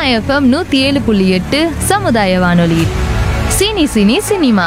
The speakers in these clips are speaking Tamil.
எஃப்எம் நூத்தி ஏழு புள்ளி எட்டு சமுதாய வானொலி சினி சினி சினிமா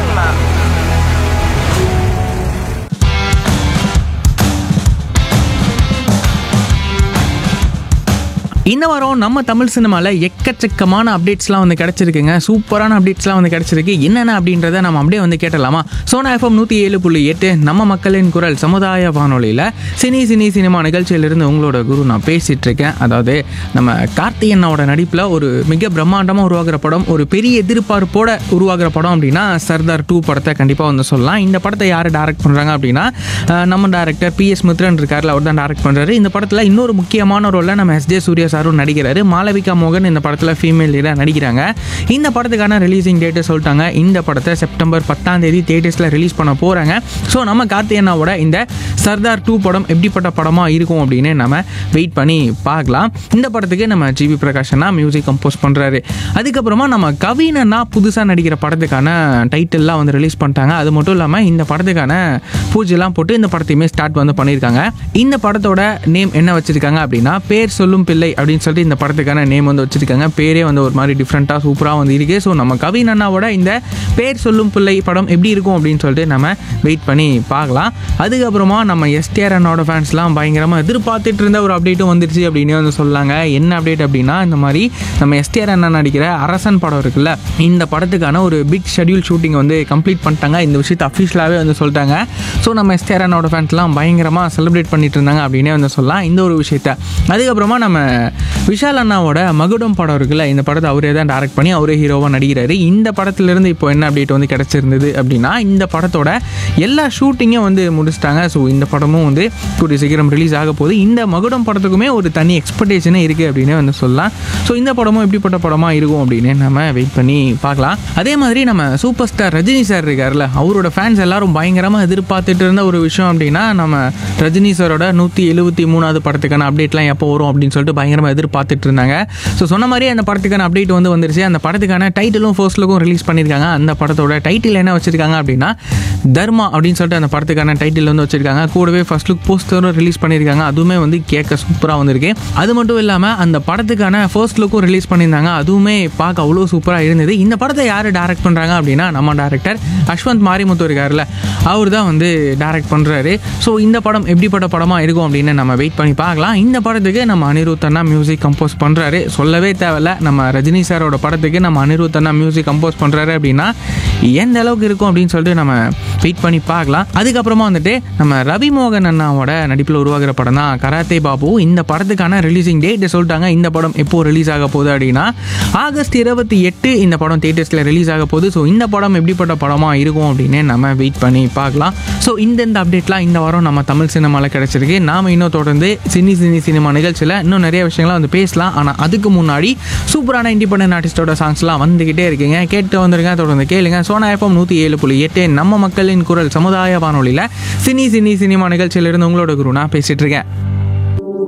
இந்த வாரம் நம்ம தமிழ் சினிமாவில் எக்கச்சக்கமான அப்டேட்ஸ்லாம் வந்து கிடச்சிருக்குங்க சூப்பரான அப்டேட்ஸ்லாம் வந்து கிடச்சிருக்கு என்னென்ன அப்படின்றத நம்ம அப்படியே வந்து கேட்டலாமா சோனா எஃப்எம் நூற்றி ஏழு புள்ளி எட்டு நம்ம மக்களின் குரல் சமுதாய வானொலியில் சினி சினி சினிமா நிகழ்ச்சியிலிருந்து உங்களோட குரு நான் பேசிகிட்டு இருக்கேன் அதாவது நம்ம கார்த்திகண்ணாவோட நடிப்பில் ஒரு மிக பிரம்மாண்டமாக உருவாகிற படம் ஒரு பெரிய எதிர்பார்ப்போட உருவாகிற படம் அப்படின்னா சர்தார் டூ படத்தை கண்டிப்பாக வந்து சொல்லலாம் இந்த படத்தை யார் டைரக்ட் பண்ணுறாங்க அப்படின்னா அஹ், நம்ம டேரக்டர் பி எஸ் மித்ரன் இருக்கார்ல அவர் தான் டைரக்ட் பண்ணுறாரு இந்த படத்தில் இன்னொரு முக்கியமான ரோலில் நம்ம எஸ் ஜே சூர்யா சாரும் நடிக்கிறாரு மாளவிகா மோகன் இந்த படத்தில் ஃபீமேல் லீடாக நடிக்கிறாங்க இந்த படத்துக்கான ரிலீசிங் டேட்டு சொல்லிட்டாங்க இந்த படத்தை செப்டம்பர் பத்தாம் தேதி தேட்டர்ஸில் ரிலீஸ் பண்ண போகிறாங்க ஸோ நம்ம கார்த்தியனாவோட இந்த சர்தார் டூ படம் எப்படிப்பட்ட படமாக இருக்கும் அப்படின்னு நம்ம வெயிட் பண்ணி பார்க்கலாம் இந்த படத்துக்கு நம்ம ஜிவி பிரகாஷனா மியூசிக் கம்போஸ் பண்ணுறாரு அதுக்கப்புறமா நம்ம கவினனா புதுசாக நடிக்கிற படத்துக்கான டைட்டில்லாம் வந்து ரிலீஸ் பண்ணிட்டாங்க அது மட்டும் இல்லாமல் இந்த படத்துக்கான பூஜைலாம் போட்டு இந்த படத்தையுமே ஸ்டார்ட் வந்து பண்ணியிருக்காங்க இந்த படத்தோட நேம் என்ன வச்சிருக்காங்க அப்படின்னா பேர் சொல்லும் பிள்ளை அப்படின்னு சொல்லிட்டு இந்த படத்துக்கான நேம் வந்து வச்சிருக்காங்க பேரே வந்து ஒரு மாதிரி டிஃப்ரெண்ட்டாக சூப்பராக வந்து இருக்கு ஸோ நம்ம கவின் அண்ணாவோட இந்த பேர் சொல்லும் பிள்ளை படம் எப்படி இருக்கும் அப்படின்னு சொல்லிட்டு நம்ம வெயிட் பண்ணி பார்க்கலாம் அதுக்கப்புறமா நம்ம எஸ்டிஆர் அண்ணாவோட ஃபேன்ஸ்லாம் பயங்கரமாக எதிர்பார்த்துட்டு இருந்த ஒரு அப்டேட்டும் வந்துருச்சு அப்படின்னு வந்து சொல்லாங்க என்ன அப்டேட் அப்படின்னா இந்த மாதிரி நம்ம எஸ்டிஆர் அண்ணா நடிக்கிற அரசன் படம் இருக்குல்ல இந்த படத்துக்கான ஒரு பிக் ஷெட்யூல் ஷூட்டிங் வந்து கம்ப்ளீட் பண்ணிட்டாங்க இந்த விஷயத்தை அஃபிஷியலாகவே வந்து சொல்லிட்டாங்க ஸோ நம்ம எஸ்டிஆர் அண்ணாவோட ஃபேன்ஸ்லாம் பயங்கரமாக செலிப்ரேட் பண்ணிட்டு இருந்தாங்க அப்படின்னே வந்து சொல்லலாம் இந்த ஒரு விஷயத்த அதுக்கப்புறமா நம்ம விஷால் அண்ணாவோட மகுடம் படம் இருக்குல்ல இந்த படத்தை அவரே தான் டேரக்ட் பண்ணி அவரே ஹீரோவாக நடிக்கிறாரு இந்த படத்துலேருந்து இப்போ என்ன அப்டேட் வந்து கிடச்சிருந்தது அப்படின்னா இந்த படத்தோட எல்லா ஷூட்டிங்கும் வந்து முடிச்சிட்டாங்க ஸோ இந்த படமும் வந்து கூடிய சீக்கிரம் ரிலீஸ் ஆக போகுது இந்த மகுடம் படத்துக்குமே ஒரு தனி எக்ஸ்பெக்டேஷனே இருக்குது அப்படின்னு வந்து சொல்லலாம் ஸோ இந்த படமும் எப்படிப்பட்ட படமாக இருக்கும் அப்படின்னு நம்ம வெயிட் பண்ணி பார்க்கலாம் அதே மாதிரி நம்ம சூப்பர் ஸ்டார் ரஜினி சார் இருக்கார்ல அவரோட ஃபேன்ஸ் எல்லாரும் பயங்கரமாக எதிர்பார்த்துட்டு இருந்த ஒரு விஷயம் அப்படின்னா நம்ம ரஜினி சாரோட நூற்றி எழுபத்தி மூணாவது படத்துக்கான அப்டேட்லாம் எப்போ வரும் அப்படின்னு சொல்லிட்டு பயங்கரமாக எதிர்பார்த்துட்டு இருந்தாங்க ஸோ சொன்ன மாதிரியே அந்த படத்துக்கான அப்டேட் வந்து வந்துருச்சு அந்த படத்துக்கான டைட்டிலும் ஃபர்ஸ்ட் லுக்கும் ரிலீஸ் பண்ணியிருக்காங்க அந்த படத்தோட டைட்டில் என்ன வச்சிருக்காங்க அப்படின்னா தர்மா அப்படின்னு சொல்லிட்டு அந்த படத்துக்கான டைட்டில் வந்து வச்சிருக்காங்க கூடவே ஃபர்ஸ்ட் லுக் போஸ்டரும் ரிலீஸ் பண்ணியிருக்காங்க அதுவுமே வந்து கேட்க சூப்பராக வந்திருக்கு அது மட்டும் இல்லாமல் அந்த படத்துக்கான ஃபர்ஸ்ட் லுக்கும் ரிலீஸ் பண்ணியிருந்தாங்க அதுவுமே பார்க்க அவ்வளோ சூப்பராக இருந்தது இந்த படத்தை யார் டைரக்ட் பண்ணுறாங்க அப்படின்னா நம்ம டேரக்டர் அஸ்வந்த் மாரிமுத்து இருக்கார்ல அவர் தான் வந்து டைரக்ட் பண்ணுறாரு ஸோ இந்த படம் எப்படிப்பட்ட படமாக இருக்கும் அப்படின்னு நம்ம வெயிட் பண்ணி பார்க்கலாம் இந்த படத்துக்கு நம்ம அனிருத் அண்ணா மியூசிக் கம்போஸ் பண்ணுறாரு சொல்லவே தேவையில்ல நம்ம ரஜினி சாரோட படத்துக்கு நம்ம அனிருத் அண்ணா மியூசிக் கம்போஸ் பண்ணுறாரு அப்படின்னா எந்த அளவுக்கு இருக்கும் அப்படின்னு சொல்லிட்டு நம்ம வெயிட் பண்ணி பார்க்கலாம் அதுக்கப்புறமா வந்துட்டு நம்ம ரவி மோகன் அண்ணாவோட நடிப்பில் உருவாகிற படம் தான் கராத்தே பாபு இந்த படத்துக்கான ரிலீசிங் டேட் சொல்லிட்டாங்க இந்த படம் எப்போ ரிலீஸ் ஆக போகுது அப்படின்னா ஆகஸ்ட் இருபத்தி எட்டு இந்த படம் தேட்டர்ஸில் ரிலீஸ் ஆக போகுது ஸோ இந்த படம் எப்படிப்பட்ட படமாக இருக்கும் அப்படின்னு நம்ம வெயிட் பண்ணி பார்க்கலாம் ஸோ இந்தந்த அப்டேட்லாம் இந்த வாரம் நம்ம தமிழ் சினிமாவில் கிடச்சிருக்கு நாம் இன்னும் தொடர்ந்து சினி சினி சினிமா நிகழ்ச்சியில் இன்னும் நிறைய விஷயங்கள்லாம் வந்து பேசலாம் ஆனால் அதுக்கு முன்னாடி சூப்பரான இண்டிபெண்டன்ட் ஆர்டிஸ்டோட சாங்ஸ்லாம் வந்துக்கிட்டே இருக்கீங்க கேட்டு வந்துருங்க தொடர்ந்து கேளுங்க சோனா எஃப்எம் நூற்றி ஏழு புள்ளி எட்டு நம்ம மக்களின் குரல் சமுதாய வானொலியில் சினி சினி சினிமா நிகழ்ச்சியிலிருந்து உங்களோட குரு நான் பேசிட்டு இருக்கேன்